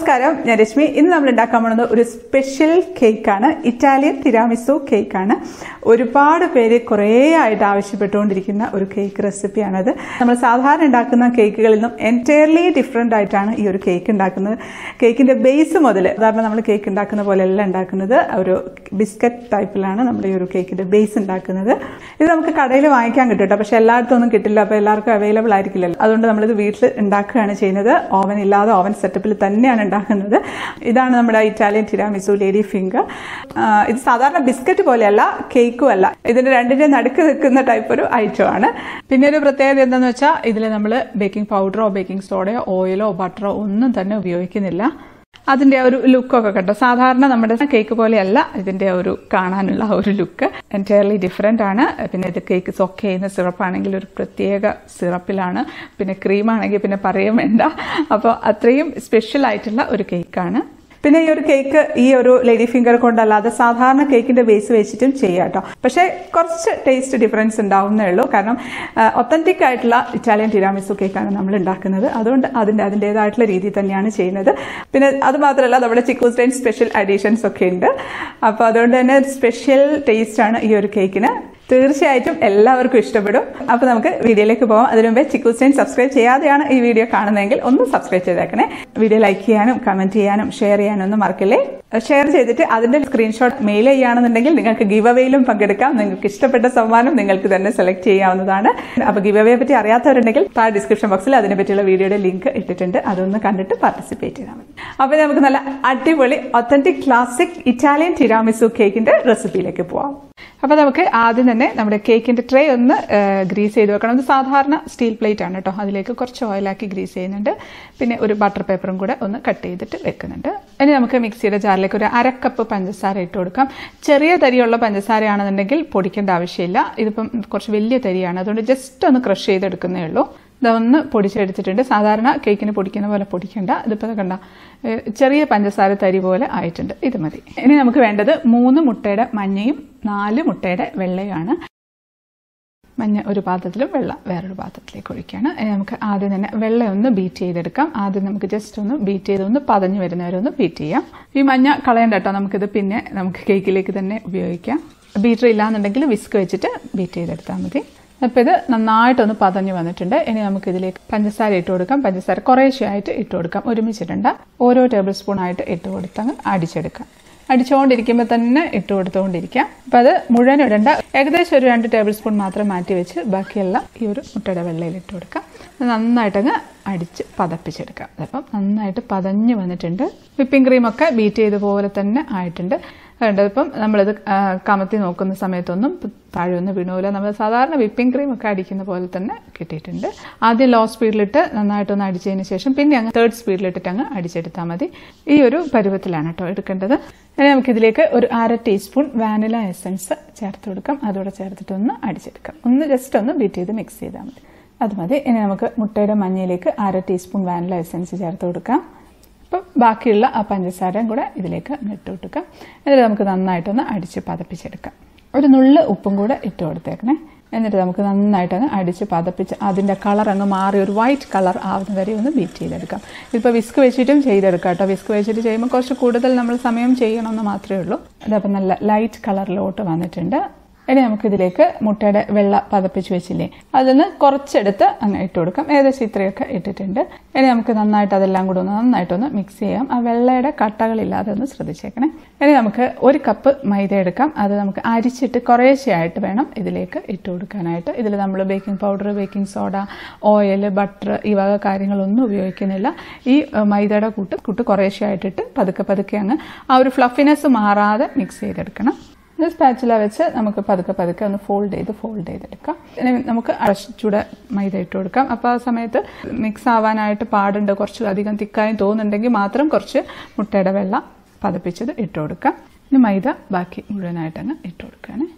നമസ്കാരം ഞാൻ രശ്മി ഇന്ന് നമ്മൾ ഉണ്ടാക്കാൻ പോകുന്നത് ഒരു സ്പെഷ്യൽ കേക്കാണ് ഇറ്റാലിയൻ തിരാമിസു കേക്കാണ് ഒരുപാട് പേര് കുറേ ആയിട്ട് ആവശ്യപ്പെട്ടുകൊണ്ടിരിക്കുന്ന ഒരു കേക്ക് റെസിപ്പിയാണത് നമ്മൾ സാധാരണ ഉണ്ടാക്കുന്ന കേക്കുകളിൽ നിന്നും എൻറ്റയർലി ഡിഫറെൻ്റ് ആയിട്ടാണ് ഈ ഒരു കേക്ക് ഉണ്ടാക്കുന്നത് കേക്കിന്റെ ബേസ് മുതൽ സാധാരണ നമ്മൾ കേക്ക് ഉണ്ടാക്കുന്ന പോലെയല്ല ഉണ്ടാക്കുന്നത് ഒരു ബിസ്ക്കറ്റ് ടൈപ്പിലാണ് നമ്മൾ ഈ ഒരു കേക്കിന്റെ ബേസ് ഉണ്ടാക്കുന്നത് ഇത് നമുക്ക് കടയിൽ വാങ്ങിക്കാൻ കിട്ടും കേട്ടോ പക്ഷെ എല്ലായിടത്തും ഒന്നും കിട്ടില്ല അപ്പോൾ എല്ലാവർക്കും അവൈലബിൾ ആയിരിക്കില്ലല്ലോ അതുകൊണ്ട് നമ്മളിത് വീട്ടിൽ ഉണ്ടാക്കുകയാണ് ചെയ്യുന്നത് ഓവൻ ഇല്ലാതെ ഓവൻ സെറ്റപ്പിൽ തന്നെയാണ് ഉണ്ടാക്കുന്നത് ഇതാണ് നമ്മുടെ ഇറ്റാലിയൻ ടിരാമിസു ലേഡി ഫിംഗർ ഇത് സാധാരണ ബിസ്ക്കറ്റ് പോലെയല്ല കേക്കും അല്ല ഇതിന്റെ രണ്ടിന്റെ നടുക്ക് നിൽക്കുന്ന ടൈപ്പ് ഒരു ഐറ്റം ആണ് പിന്നെ ഒരു പ്രത്യേകത എന്താണെന്ന് വെച്ചാൽ ഇതിൽ നമ്മൾ ബേക്കിംഗ് പൗഡറോ ബേക്കിംഗ് സോഡയോ ഓയിലോ ബട്ടറോ ഒന്നും തന്നെ ഉപയോഗിക്കുന്നില്ല അതിന്റെ ഒരു ലുക്കൊക്കെ കണ്ടോ സാധാരണ നമ്മുടെ കേക്ക് പോലെയല്ല ഇതിന്റെ ഒരു കാണാനുള്ള ഒരു ലുക്ക് എൻറ്റയർലി ഡിഫറെന്റ് ആണ് പിന്നെ ഇത് കേക്ക് സൊക്കെ ചെയ്യുന്ന സിറപ്പ് ആണെങ്കിൽ ഒരു പ്രത്യേക സിറപ്പിലാണ് പിന്നെ ക്രീം ആണെങ്കിൽ പിന്നെ പറയും വേണ്ട അപ്പോൾ അത്രയും സ്പെഷ്യൽ ആയിട്ടുള്ള ഒരു കേക്കാണ് പിന്നെ ഈ ഒരു കേക്ക് ഈ ഒരു ലേഡി ഫിംഗർ കൊണ്ടല്ലാതെ സാധാരണ കേക്കിന്റെ ബേസ് വെച്ചിട്ടും ചെയ്യാം കേട്ടോ പക്ഷേ കുറച്ച് ടേസ്റ്റ് ഡിഫറൻസ് ഉണ്ടാവുന്നേ ഉള്ളൂ കാരണം ഒത്തന്റിക് ആയിട്ടുള്ള ഇറ്റാലിയൻ ടിരാമിസു കേക്കാണ് നമ്മൾ ഉണ്ടാക്കുന്നത് അതുകൊണ്ട് അതിന്റെ അതിൻ്റെതായിട്ടുള്ള രീതിയിൽ തന്നെയാണ് ചെയ്യുന്നത് പിന്നെ അത് മാത്രമല്ല നമ്മുടെ ചിക്കൂസ്റ്റൈൻ സ്പെഷ്യൽ അഡീഷൻസ് ഒക്കെ ഉണ്ട് അപ്പോൾ അതുകൊണ്ട് തന്നെ സ്പെഷ്യൽ ടേസ്റ്റ് ആണ് ഈ ഒരു കേക്കിന് തീർച്ചയായിട്ടും എല്ലാവർക്കും ഇഷ്ടപ്പെടും അപ്പൊ നമുക്ക് വീഡിയോയിലേക്ക് പോകാം അതിനു മുമ്പേ ചിക്കൂസ്റ്റൈൻ സബ്സ്ക്രൈബ് ചെയ്യാതെയാണ് ഈ വീഡിയോ കാണുന്നതെങ്കിൽ ഒന്ന് സബ്സ്ക്രൈബ് ചെയ്തേക്കണേ വീഡിയോ ലൈക്ക് ചെയ്യാനും കമന്റ് ചെയ്യാനും ഷെയർ ചെയ്യാനും ഒന്നും മറക്കില്ലേ ഷെയർ ചെയ്തിട്ട് അതിന്റെ സ്ക്രീൻഷോട്ട് മെയിൽ ചെയ്യുകയാണെന്നുണ്ടെങ്കിൽ നിങ്ങൾക്ക് ഗിവ് അവയിലും പങ്കെടുക്കാം നിങ്ങൾക്ക് ഇഷ്ടപ്പെട്ട സമ്മാനം നിങ്ങൾക്ക് തന്നെ സെലക്ട് ചെയ്യാവുന്നതാണ് അപ്പൊ ഗിവ് അവയെ പറ്റി അറിയാത്തവരുണ്ടെങ്കിൽ താഴെ ഡിസ്ക്രിപ്ഷൻ ബോക്സിൽ അതിനെ പറ്റിയുള്ള വീഡിയോയുടെ ലിങ്ക് ഇട്ടിട്ടുണ്ട് അതൊന്ന് കണ്ടിട്ട് പാർട്ടിസിപ്പേറ്റ് ചെയ്താൽ മതി അപ്പൊ നമുക്ക് നല്ല അടിപൊളി ഒത്തന്റിക് ക്ലാസിക് ഇറ്റാലിയൻ ടിരാമിസു കേക്കിന്റെ റെസിപ്പിയിലേക്ക് പോവാം അപ്പൊ നമുക്ക് ആദ്യം തന്നെ നമ്മുടെ കേക്കിന്റെ ട്രേ ഒന്ന് ഗ്രീസ് ചെയ്ത് വെക്കണം ഇത് സാധാരണ സ്റ്റീൽ പ്ലേറ്റ് ആണ് കേട്ടോ അതിലേക്ക് കുറച്ച് ഓയിലാക്കി ഗ്രീസ് ചെയ്യുന്നുണ്ട് പിന്നെ ഒരു ബട്ടർ പേപ്പറും കൂടെ ഒന്ന് കട്ട് ചെയ്തിട്ട് വെക്കുന്നുണ്ട് ഇനി നമുക്ക് മിക്സിയുടെ ജാറിലേക്ക് ഒരു അരക്കപ്പ് പഞ്ചസാര ഇട്ട് കൊടുക്കാം ചെറിയ തരിയുള്ള പഞ്ചസാരയാണെന്നുണ്ടെങ്കിൽ പൊടിക്കേണ്ട ആവശ്യമില്ല ഇതിപ്പം കുറച്ച് വലിയ തരിയാണ് അതുകൊണ്ട് ജസ്റ്റ് ഒന്ന് ക്രഷ് ചെയ്തെടുക്കുന്നേ ഉള്ളൂ ഇതൊന്ന് പൊടിച്ചെടുത്തിട്ടുണ്ട് സാധാരണ കേക്കിന് പൊടിക്കുന്ന പോലെ പൊടിക്കണ്ട ഇതിപ്പോൾ കണ്ട ചെറിയ പഞ്ചസാര തരി പോലെ ആയിട്ടുണ്ട് ഇത് മതി ഇനി നമുക്ക് വേണ്ടത് മൂന്ന് മുട്ടയുടെ മഞ്ഞയും നാല് മുട്ടയുടെ വെള്ളയുമാണ് മഞ്ഞ ഒരു പാത്രത്തിലും വെള്ള വേറൊരു പാത്രത്തിലേക്ക് ഒഴിക്കുകയാണ് നമുക്ക് ആദ്യം തന്നെ വെള്ള ഒന്ന് ബീറ്റ് ചെയ്തെടുക്കാം ആദ്യം നമുക്ക് ജസ്റ്റ് ഒന്ന് ബീറ്റ് ചെയ്ത് ഒന്ന് പതഞ്ഞു വരുന്നവരെ ഒന്ന് ബീറ്റ് ചെയ്യാം ഈ മഞ്ഞ കളയണ്ട കേട്ടോ നമുക്കിത് പിന്നെ നമുക്ക് കേക്കിലേക്ക് തന്നെ ഉപയോഗിക്കാം ബീറ്റർ ഇല്ലാന്നുണ്ടെങ്കിൽ വിസ്ക് വെച്ചിട്ട് ബീറ്റ് ചെയ്തെടുത്താൽ മതി അപ്പോൾ ഇത് നന്നായിട്ടൊന്ന് പതഞ്ഞു വന്നിട്ടുണ്ട് ഇനി നമുക്ക് ഇതിലേക്ക് പഞ്ചസാര ഇട്ട് കൊടുക്കാം പഞ്ചസാര കുറേശ്ശെയായിട്ട് ഇട്ട് കൊടുക്കാം ഒരുമിച്ചിടണ്ട ഓരോ ടേബിൾ സ്പൂൺ ആയിട്ട് ഇട്ട് കൊടുത്തങ്ങ് അടിച്ചെടുക്കാം അടിച്ചുകൊണ്ടിരിക്കുമ്പോൾ തന്നെ ഇട്ട് കൊടുത്തുകൊണ്ടിരിക്കാം അപ്പം അത് മുഴുവൻ ഇടണ്ട ഏകദേശം ഒരു രണ്ട് ടേബിൾ സ്പൂൺ മാത്രം മാറ്റി വെച്ച് ബാക്കിയെല്ലാം ഈ ഒരു മുട്ടയുടെ വെള്ളയിൽ ഇട്ട് കൊടുക്കാം നന്നായിട്ടങ്ങ് അടിച്ച് പതപ്പിച്ചെടുക്കാം അപ്പം നന്നായിട്ട് പതഞ്ഞ് വന്നിട്ടുണ്ട് വിപ്പിംഗ് ക്രീമൊക്കെ ബീറ്റ് ചെയ്ത പോലെ തന്നെ ആയിട്ടുണ്ട് അതുകൊണ്ട് ഇപ്പം നമ്മളിത് കമത്തി നോക്കുന്ന സമയത്തൊന്നും താഴെ ഒന്നും വീണൂല നമ്മൾ സാധാരണ വിപ്പിംഗ് ക്രീം ഒക്കെ അടിക്കുന്ന പോലെ തന്നെ കിട്ടിയിട്ടുണ്ട് ആദ്യം ലോ സ്പീഡിലിട്ട് നന്നായിട്ടൊന്ന് അടിച്ചതിന് ശേഷം പിന്നെ അങ്ങ് തേർഡ് സ്പീഡിലിട്ടിട്ട് അങ്ങ് അടിച്ചെടുത്താൽ മതി ഈ ഒരു പരുവത്തിലാണ് കേട്ടോ എടുക്കേണ്ടത് ഇനി നമുക്കിതിലേക്ക് ഒരു അര ടീസ്പൂൺ വാനില എസൻസ് ചേർത്ത് കൊടുക്കാം അതോടെ ചേർത്തിട്ട് ഒന്ന് അടിച്ചെടുക്കാം ഒന്ന് ജസ്റ്റ് ഒന്ന് ബീറ്റ് ചെയ്ത് മിക്സ് ചെയ്താൽ മതി അത് മതി ഇനി നമുക്ക് മുട്ടയുടെ മഞ്ഞയിലേക്ക് അര ടീസ്പൂൺ വാനില എസൻസ് ചേർത്ത് കൊടുക്കാം അപ്പം ബാക്കിയുള്ള ആ പഞ്ചസാരയും കൂടെ ഇതിലേക്ക് ഇട്ട് കൊടുക്കാം എന്നിട്ട് നമുക്ക് നന്നായിട്ടൊന്ന് അടിച്ച് പതപ്പിച്ചെടുക്കാം ഒരു നുള്ള് ഉപ്പും കൂടെ ഇട്ട് കൊടുത്തേക്കണേ എന്നിട്ട് നമുക്ക് നന്നായിട്ട് അങ്ങ് അടിച്ച് പതപ്പിച്ച് അതിൻ്റെ കളർ അങ്ങ് മാറി ഒരു വൈറ്റ് കളർ ആവുന്ന വരെ ഒന്ന് ബീറ്റ് ചെയ്തെടുക്കാം ഇതിപ്പോൾ വിസ്ക് വെച്ചിട്ടും ചെയ്തെടുക്കാം കേട്ടോ വിസ്ക് വെച്ചിട്ട് ചെയ്യുമ്പോൾ കുറച്ച് കൂടുതൽ നമ്മൾ സമയം ചെയ്യണമെന്ന് മാത്രമേ ഉള്ളൂ അതപ്പോൾ നല്ല ലൈറ്റ് കളറിലോട്ട് വന്നിട്ടുണ്ട് ഇനി നമുക്കിതിലേക്ക് മുട്ടയുടെ വെള്ള പതപ്പിച്ച് വെച്ചില്ലേ അതിൽ കുറച്ചെടുത്ത് അങ്ങ് ഇട്ട് കൊടുക്കാം ഏകദേശം ഇത്രയൊക്കെ ഇട്ടിട്ടുണ്ട് ഇനി നമുക്ക് നന്നായിട്ട് അതെല്ലാം കൂടെ ഒന്ന് നന്നായിട്ടൊന്ന് മിക്സ് ചെയ്യാം ആ വെള്ളയുടെ കട്ടകളില്ലാതെ ഒന്ന് ശ്രദ്ധിച്ചേക്കണേ ഇനി നമുക്ക് ഒരു കപ്പ് മൈദ എടുക്കാം അത് നമുക്ക് അരിച്ചിട്ട് കുറേശ്ശെയായിട്ട് വേണം ഇതിലേക്ക് ഇട്ട് കൊടുക്കാനായിട്ട് ഇതിൽ നമ്മൾ baking powder baking soda oil butter ഈ വക കാര്യങ്ങളൊന്നും ഉപയോഗിക്കുന്നില്ല ഈ മൈദയുടെ കൂട്ട് കൂട്ട് കുറേശ്ശെയായിട്ടിട്ട് പതുക്കെ പതുക്കെ അങ്ങ് ആ ഒരു ഫ്ലഫിനെസ് മാറാതെ മിക്സ് ചെയ്തെടുക്കണം ഇത് സ്പാച്ചില വെച്ച് നമുക്ക് പതുക്കെ പതുക്കെ ഒന്ന് ഫോൾഡ് ചെയ്ത് ഫോൾഡ് ചെയ്തെടുക്കാം ഇനി നമുക്ക് അടച്ചൂടെ മൈദ ഇട്ട് കൊടുക്കാം അപ്പോൾ ആ സമയത്ത് മിക്സ് ആവാനായിട്ട് പാടുണ്ട് കുറച്ച് അധികം തിക്കായും തോന്നുന്നുണ്ടെങ്കിൽ മാത്രം കുറച്ച് മുട്ടയുടെ വെള്ളം പതപ്പിച്ചത് ഇട്ട് കൊടുക്കാം ഇനി മൈദ ബാക്കി മുഴുവനായിട്ടങ്ങ് ഇട്ട് കൊടുക്കുകയാണ്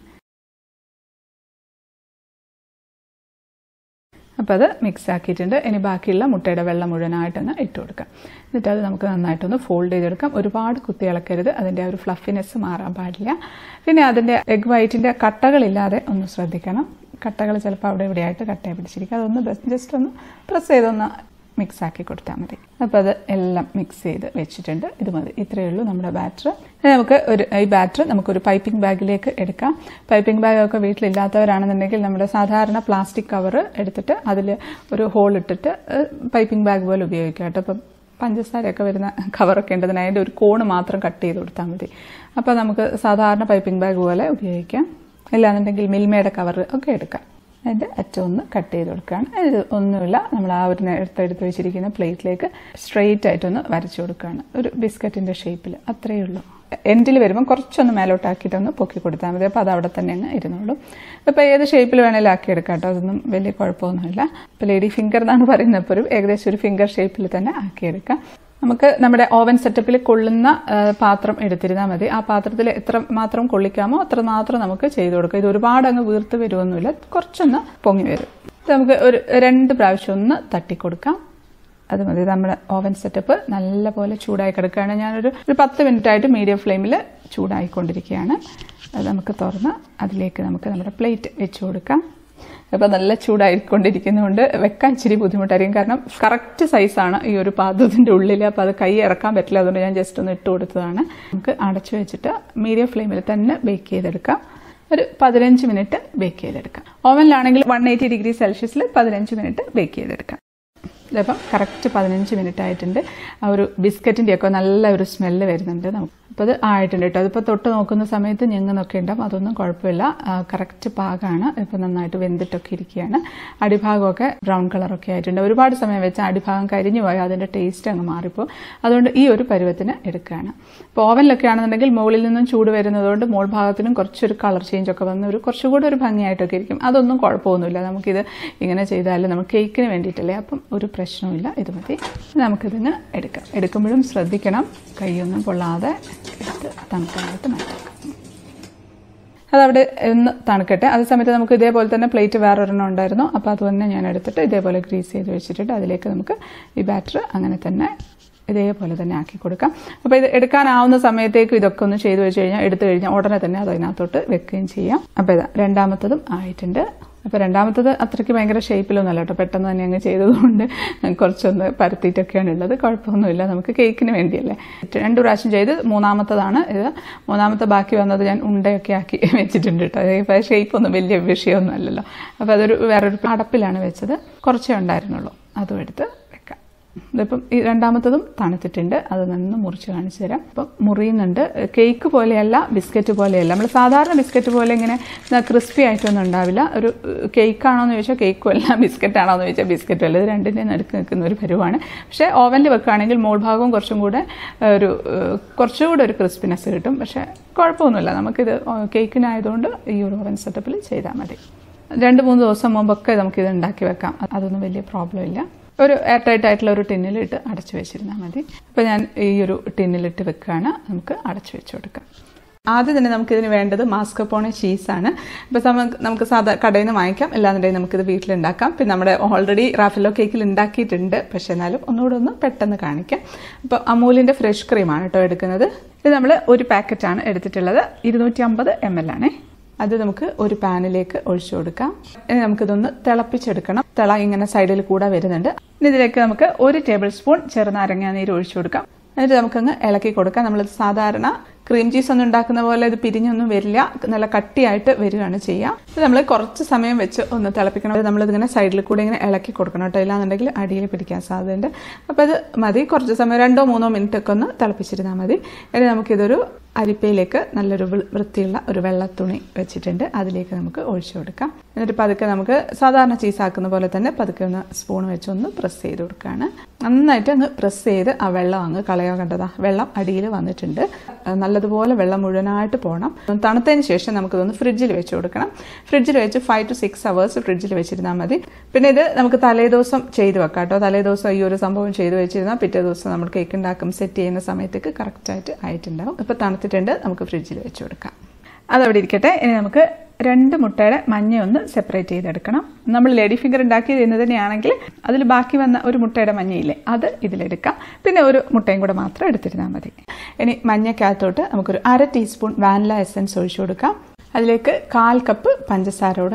അപ്പോൾ അത് മിക്സ് ആക്കിയിട്ടുണ്ട് ഇനി ബാക്കിയുള്ള മുട്ടയുടെ വെള്ളം മുഴുവനായിട്ടൊന്ന് ഇട്ട് കൊടുക്കാം എന്നിട്ട് അത് നമുക്ക് നന്നായിട്ടൊന്ന് ഫോൾഡ് ചെയ്തെടുക്കാം ഒരുപാട് കുത്തി ഇളക്കരുത് അതിൻ്റെ ആ ഒരു ഫ്ലഫിനെസ് മാറാൻ പാടില്ല പിന്നെ അതിൻ്റെ എഗ് വൈറ്റിൻ്റെ കട്ടകളില്ലാതെ ഒന്ന് ശ്രദ്ധിക്കണം കട്ടകൾ ചിലപ്പോൾ അവിടെ ഇവിടെയായിട്ട് കട്ടയെ പിടിച്ചിരിക്കും അതൊന്ന് ജസ്റ്റ് ഒന്ന് പ്രസ് ചെയ്തൊന്ന് മിക്സ് ആക്കി കൊടുത്താൽ മതി അപ്പോൾ അത് എല്ലാം മിക്സ് ചെയ്ത് വെച്ചിട്ടുണ്ട് ഇത് മതി ഇത്രയേ ഉള്ളൂ നമ്മുടെ ബാറ്റർ നമുക്ക് ഒരു ഈ ബാറ്റർ നമുക്കൊരു പൈപ്പിംഗ് ബാഗിലേക്ക് എടുക്കാം പൈപ്പിംഗ് ബാഗൊക്കെ വീട്ടിലില്ലാത്തവരാണെന്നുണ്ടെങ്കിൽ നമ്മുടെ സാധാരണ പ്ലാസ്റ്റിക് കവർ എടുത്തിട്ട് അതിൽ ഒരു ഹോൾ ഇട്ടിട്ട് പൈപ്പിംഗ് ബാഗ് പോലെ ഉപയോഗിക്കാം കേട്ടോ അപ്പം പഞ്ചസാരയൊക്കെ വരുന്ന കവറൊക്കെ ഉണ്ടതിന് അതിൻ്റെ ഒരു കോണ് മാത്രം കട്ട് ചെയ്ത് കൊടുത്താൽ മതി അപ്പോൾ നമുക്ക് സാധാരണ പൈപ്പിംഗ് ബാഗ് പോലെ ഉപയോഗിക്കാം ഇല്ലാന്നുണ്ടെങ്കിൽ മിൽമയുടെ കവർ ഒക്കെ എടുക്കാം അതിൻ്റെ അറ്റം ഒന്ന് കട്ട് ചെയ്ത് കൊടുക്കുകയാണ് ഇത് ഒന്നുമില്ല നമ്മൾ ആ ഒരു നേരത്തെ എടുത്ത് വെച്ചിരിക്കുന്ന പ്ലേറ്റിലേക്ക് സ്ട്രെയിറ്റ് ആയിട്ടൊന്ന് വരച്ചു കൊടുക്കുകയാണ് ഒരു ബിസ്ക്കറ്റിൻ്റെ ഷേപ്പിൽ അത്രയേ ഉള്ളൂ എൻഡിൽ വരുമ്പോൾ കുറച്ചൊന്ന് മേലോട്ടാക്കിയിട്ടൊന്ന് പൊക്കി കൊടുത്താൽ മതി അപ്പോൾ അത് അവിടെ തന്നെ അങ്ങ് ഇരുന്നോളും ഇപ്പോൾ ഏത് ഷേപ്പിൽ വേണേലും ആക്കിയെടുക്കാം കേട്ടോ അതൊന്നും വലിയ കുഴപ്പമൊന്നുമില്ല ഇപ്പോൾ ലേഡി ഫിംഗർ എന്നാണ് പറയുന്നത് ഇപ്പോൾ ഒരു ഏകദേശം ഒരു ഫിംഗർ ഷേപ്പിൽ തന്നെ ആക്കിയെടുക്കാം നമുക്ക് നമ്മുടെ ഓവൻ സെറ്റപ്പിൽ കൊള്ളുന്ന പാത്രം എടുത്തിരുന്നാൽ മതി ആ പാത്രത്തിൽ എത്ര മാത്രം കൊള്ളിക്കാമോ അത്ര മാത്രം നമുക്ക് ചെയ്തു കൊടുക്കാം ഇത് ഒരുപാട് അങ്ങ് വീർത്ത് വരുമൊന്നുമില്ല കുറച്ചൊന്ന് പൊങ്ങി വരും ഇത് നമുക്ക് ഒരു രണ്ട് പ്രാവശ്യം ഒന്ന് തട്ടിക്കൊടുക്കാം അത് മതി നമ്മുടെ ഓവൻ സെറ്റപ്പ് നല്ലപോലെ ചൂടായി കിടക്കുകയാണ് ഞാനൊരു ഒരു പത്ത് മിനിറ്റ് ആയിട്ട് മീഡിയം ഫ്ലെയിമിൽ ചൂടായിക്കൊണ്ടിരിക്കുകയാണ് അത് നമുക്ക് തുറന്ന് അതിലേക്ക് നമുക്ക് നമ്മുടെ പ്ലേറ്റ് വെച്ച് കൊടുക്കാം അപ്പോൾ നല്ല ചൂടായിക്കൊണ്ടിരിക്കുന്നതുകൊണ്ട് വെക്കാൻ ഇച്ചിരി ബുദ്ധിമുട്ടായിരിക്കും കാരണം കറക്റ്റ് സൈസാണ് ഈ ഒരു പാത്രത്തിൻ്റെ ഉള്ളിൽ അപ്പോൾ അത് കൈ ഇറക്കാൻ പറ്റില്ല അതുകൊണ്ട് ഞാൻ ജസ്റ്റ് ഒന്ന് ഇട്ട് കൊടുത്തതാണ് നമുക്ക് അടച്ചു വെച്ചിട്ട് മീഡിയം ഫ്ലെയിമിൽ തന്നെ ബേക്ക് ചെയ്തെടുക്കാം ഒരു പതിനഞ്ച് മിനിറ്റ് ബേക്ക് ചെയ്തെടുക്കാം ഓവനിലാണെങ്കിൽ വൺ എയ്റ്റി ഡിഗ്രി സെൽഷ്യസിൽ പതിനഞ്ച് മിനിറ്റ് ബേക്ക് ചെയ്തെടുക്കാം ഇതിപ്പം കറക്റ്റ് പതിനഞ്ച് മിനിറ്റ് ആയിട്ടുണ്ട് ആ ഒരു ബിസ്ക്കറ്റിൻ്റെ ഒക്കെ നല്ല ഒരു സ്മെല്ല് വരുന്നുണ്ട് നമുക്ക് അപ്പോൾ അത് ആയിട്ടുണ്ട് കേട്ടോ അതിപ്പോൾ തൊട്ട് നോക്കുന്ന സമയത്ത് ഞെങ്ങുന്നൊക്കെ ഉണ്ടാവും അതൊന്നും കുഴപ്പമില്ല കറക്റ്റ് പാകമാണ് ഇപ്പോൾ നന്നായിട്ട് വെന്തിട്ടൊക്കെ ഇരിക്കുകയാണ് അടിഭാഗമൊക്കെ ബ്രൗൺ കളറൊക്കെ ആയിട്ടുണ്ട് ഒരുപാട് സമയം വെച്ച് അടിഭാഗം കരിഞ്ഞു പോയാൽ അതിൻ്റെ ടേസ്റ്റ് അങ്ങ് മാറിപ്പോൾ അതുകൊണ്ട് ഈ ഒരു പരുവത്തിന് എടുക്കുകയാണ് ഇപ്പോൾ ഓവനിലൊക്കെ ആണെന്നുണ്ടെങ്കിൽ മുകളിൽ നിന്നും ചൂട് വരുന്നതുകൊണ്ട് മോൾ ഭാഗത്തിനും കുറച്ചൊരു കളർ ചേഞ്ച് ഒക്കെ വന്ന് ഒരു കുറച്ചുകൂടി ഒരു ഭംഗിയായിട്ടൊക്കെ ഇരിക്കും അതൊന്നും കുഴപ്പമൊന്നുമില്ല നമുക്കിത് ഇങ്ങനെ ചെയ്താൽ നമുക്ക് കേക്കിന് വേണ്ടിയിട്ടല്ലേ അപ്പം ഒരു പ്രശ്നവുമില്ല ഇത് മതി നമുക്കിതിന് എടുക്കാം എടുക്കുമ്പോഴും ശ്രദ്ധിക്കണം കൈയൊന്നും പൊള്ളാതെ എടുത്ത് തണുക്കാനായിട്ട് മാറ്റാം അതവിടെ ഒന്ന് തണുക്കട്ടെ അതേ സമയത്ത് നമുക്ക് ഇതേപോലെ തന്നെ പ്ലേറ്റ് വേറൊരെണ്ണം ഉണ്ടായിരുന്നു അപ്പോൾ അത് തന്നെ ഞാൻ എടുത്തിട്ട് ഇതേപോലെ ഗ്രീസ് ചെയ്ത് വെച്ചിട്ട് അതിലേക്ക് നമുക്ക് ഈ ബാറ്റർ അങ്ങനെ തന്നെ ഇതേപോലെ തന്നെ ആക്കി കൊടുക്കാം അപ്പോൾ ഇത് എടുക്കാനാവുന്ന സമയത്തേക്ക് ഇതൊക്കെ ഒന്ന് ചെയ്തു വെച്ച് കഴിഞ്ഞാൽ എടുത്തു കഴിഞ്ഞാൽ ഉടനെ തന്നെ അത് അതിനകത്തോട്ട് വെക്കുകയും ചെയ്യാം അപ്പോൾ ഇതാ രണ്ടാമത്തതും ആയിട്ടുണ്ട് അപ്പോൾ രണ്ടാമത്തത് അത്രയ്ക്ക് ഭയങ്കര ഷേപ്പിലൊന്നുമല്ല കേട്ടോ പെട്ടെന്ന് തന്നെ അങ്ങ് ചെയ്തതുകൊണ്ട് കുറച്ചൊന്ന് പരത്തിയിട്ടൊക്കെയാണ് ഉള്ളത് കുഴപ്പമൊന്നുമില്ല നമുക്ക് കേക്കിന് വേണ്ടിയല്ലേ രണ്ട് പ്രാവശ്യം ചെയ്ത് മൂന്നാമത്തതാണ് ഇത് മൂന്നാമത്തെ ബാക്കി വന്നത് ഞാൻ ഉണ്ടയൊക്കെ ആക്കി വെച്ചിട്ടുണ്ട് കേട്ടോ ഇപ്പോൾ ഷേപ്പൊന്നും വലിയ വിഷയമൊന്നും അല്ലല്ലോ അപ്പോൾ അതൊരു വേറൊരു അടപ്പിലാണ് വെച്ചത് കുറച്ചേ ഉണ്ടായിരുന്നുള്ളൂ അതും എടുത്ത് വെക്കാം ഇതിപ്പം ഈ രണ്ടാമത്തതും തണുത്തിട്ടുണ്ട് അത് നിന്ന് മുറിച്ച് കാണിച്ചു തരാം അപ്പം മുറിയുന്നുണ്ട് കേക്ക് പോലെയല്ല ബിസ്ക്കറ്റ് പോലെയല്ല നമ്മൾ സാധാരണ ബിസ്ക്കറ്റ് പോലെ ഇങ്ങനെ ക്രിസ്പി ആയിട്ടൊന്നും ഉണ്ടാവില്ല ഒരു കേക്കാണോ എന്ന് ചോദിച്ചാൽ കേക്കും അല്ല ബിസ്ക്കറ്റ് ആണോ എന്ന് ചോദിച്ചാൽ ബിസ്ക്കറ്റും അല്ല ഇത് രണ്ടിൻ്റെ നടുക്ക് നിൽക്കുന്ന ഒരു പരുവാണ് പക്ഷേ ഓവനിൽ വെക്കുകയാണെങ്കിൽ മോൾ ഭാഗവും കുറച്ചും കൂടെ ഒരു കുറച്ചുകൂടെ ഒരു ക്രിസ്പിനെസ് കിട്ടും പക്ഷേ കുഴപ്പമൊന്നുമില്ല നമുക്കിത് കേക്കിനായതുകൊണ്ട് ഈ ഒരു ഓവൻ സെറ്റപ്പിൽ ചെയ്താൽ മതി രണ്ട് മൂന്ന് ദിവസം മുമ്പൊക്കെ നമുക്കിത് ഉണ്ടാക്കി വെക്കാം അതൊന്നും വലിയ പ്രോബ്ലം ഇല്ല ഒരു എയർ ടൈറ്റ് ആയിട്ടുള്ള ഒരു ടിന്നിലിട്ട് അടച്ചു വെച്ചിരുന്നാൽ മതി അപ്പോൾ ഞാൻ ഈ ഒരു ടിന്നിലിട്ട് വെക്കുകയാണ് നമുക്ക് അടച്ചു വെച്ച് കൊടുക്കാം ആദ്യം തന്നെ നമുക്കിതിന് വേണ്ടത് മാസ്കപ്പോണെ ചീസാണ് ഇപ്പോൾ നമുക്ക് നമുക്ക് സാധാ കടയിൽ നിന്ന് വാങ്ങിക്കാം അല്ലാന്നുണ്ടെങ്കിൽ നമുക്കിത് വീട്ടിലുണ്ടാക്കാം പിന്നെ നമ്മുടെ ഓൾറെഡി റാഫലോ കേക്കിൽ ഉണ്ടാക്കിയിട്ടുണ്ട് പക്ഷേ എന്നാലും ഒന്നുകൂടെ ഒന്ന് പെട്ടെന്ന് കാണിക്കാം അപ്പോൾ അമൂലിൻ്റെ ഫ്രഷ് ക്രീമാണ് കേട്ടോ എടുക്കുന്നത് ഇത് നമ്മൾ ഒരു പാക്കറ്റാണ് എടുത്തിട്ടുള്ളത് ഇരുന്നൂറ്റി അമ്പത് എം എൽ ആണേ അത് നമുക്ക് ഒരു പാനിലേക്ക് ഒഴിച്ചു കൊടുക്കാം ഇനി നമുക്കിതൊന്ന് തിളപ്പിച്ചെടുക്കണം തിള ഇങ്ങനെ സൈഡിൽ കൂടെ വരുന്നുണ്ട് ഇനി ഇതിലേക്ക് നമുക്ക് ഒരു ടേബിൾ സ്പൂൺ ചെറുനാരങ്ങ നീര് ഒഴിച്ചു കൊടുക്കാം എന്നിട്ട് നമുക്കങ്ങ് ഇളക്കി കൊടുക്കാം നമ്മൾ സാധാരണ ക്രീം ചീസ് ഒന്നും ഉണ്ടാക്കുന്ന പോലെ ഇത് പിരിഞ്ഞൊന്നും വരില്ല നല്ല കട്ടിയായിട്ട് വരികയാണ് ചെയ്യുക ഇത് നമ്മൾ കുറച്ച് സമയം വെച്ച് ഒന്ന് തിളപ്പിക്കണം നമ്മളിതിങ്ങനെ സൈഡിൽ കൂടെ ഇങ്ങനെ ഇളക്കി കൊടുക്കണം കേട്ടോ ഇല്ലാന്നുണ്ടെങ്കിൽ അടിയിൽ പിടിക്കാൻ സാധ്യതയുണ്ട് അപ്പോൾ അത് മതി കുറച്ച് സമയം രണ്ടോ മൂന്നോ മിനിറ്റ് ഒക്കെ ഒന്ന് തിളപ്പിച്ചിരുന്നാൽ മതി ഇനി നമുക്കിതൊരു അരിപ്പയിലേക്ക് നല്ലൊരു വൃത്തിയുള്ള ഒരു വെള്ളത്തുണി വെച്ചിട്ടുണ്ട് അതിലേക്ക് നമുക്ക് ഒഴിച്ചു കൊടുക്കാം എന്നിട്ട് പതുക്കെ നമുക്ക് സാധാരണ ചീസ് ആക്കുന്ന പോലെ തന്നെ പതുക്കെ ഒന്ന് സ്പൂൺ വെച്ച് ഒന്ന് പ്രസ് ചെയ്ത് കൊടുക്കുകയാണ് നന്നായിട്ട് അങ്ങ് പ്രസ് ചെയ്ത് ആ വെള്ളം അങ്ങ് കളയാൻ കണ്ടതാ വെള്ളം അടിയിൽ വന്നിട്ടുണ്ട് നല്ലതുപോലെ വെള്ളം മുഴുവനായിട്ട് പോകണം തണുത്തതിന് ശേഷം നമുക്കിതൊന്ന് ഫ്രിഡ്ജിൽ വെച്ച് കൊടുക്കണം ഫ്രിഡ്ജിൽ വെച്ച് ഫൈവ് ടു സിക്സ് അവേഴ്സ് ഫ്രിഡ്ജിൽ വെച്ചിരുന്നാൽ മതി പിന്നെ ഇത് നമുക്ക് തലേദിവസം ചെയ്ത് വെക്കാം കേട്ടോ തലേദിവസം ഈ ഒരു സംഭവം ചെയ്ത് വെച്ചിരുന്നാൽ പിറ്റേ ദിവസം നമ്മൾ കേക്ക് ഉണ്ടാക്കും സെറ്റ് ചെയ്യുന്ന സമയത്തേക്ക് കറക്റ്റായിട്ട് ആയിട്ടുണ്ടാവും ഇപ്പോൾ തണുത്തിട്ടുണ്ട് നമുക്ക് ഫ്രിഡ്ജിൽ വെച്ച് കൊടുക്കാം അതവിടെ ഇരിക്കട്ടെ ഇനി നമുക്ക് രണ്ട് മുട്ടയുടെ മഞ്ഞ ഒന്ന് സെപ്പറേറ്റ് ചെയ്തെടുക്കണം നമ്മൾ ലേഡി ഫിംഗർ ഉണ്ടാക്കി ചെയ്യുന്നത് തന്നെയാണെങ്കിൽ അതിൽ ബാക്കി വന്ന ഒരു മുട്ടയുടെ മഞ്ഞയില്ലേ അത് ഇതിലെടുക്കാം പിന്നെ ഒരു മുട്ടയും കൂടെ മാത്രം എടുത്തിരുന്നാൽ മതി ഇനി മഞ്ഞക്കകത്തോട്ട് നമുക്കൊരു അര ടീസ്പൂൺ വാനില എസൻസ് ഒഴിച്ചു കൊടുക്കാം അതിലേക്ക് കാൽ കപ്പ് പഞ്ചസാരയോടെ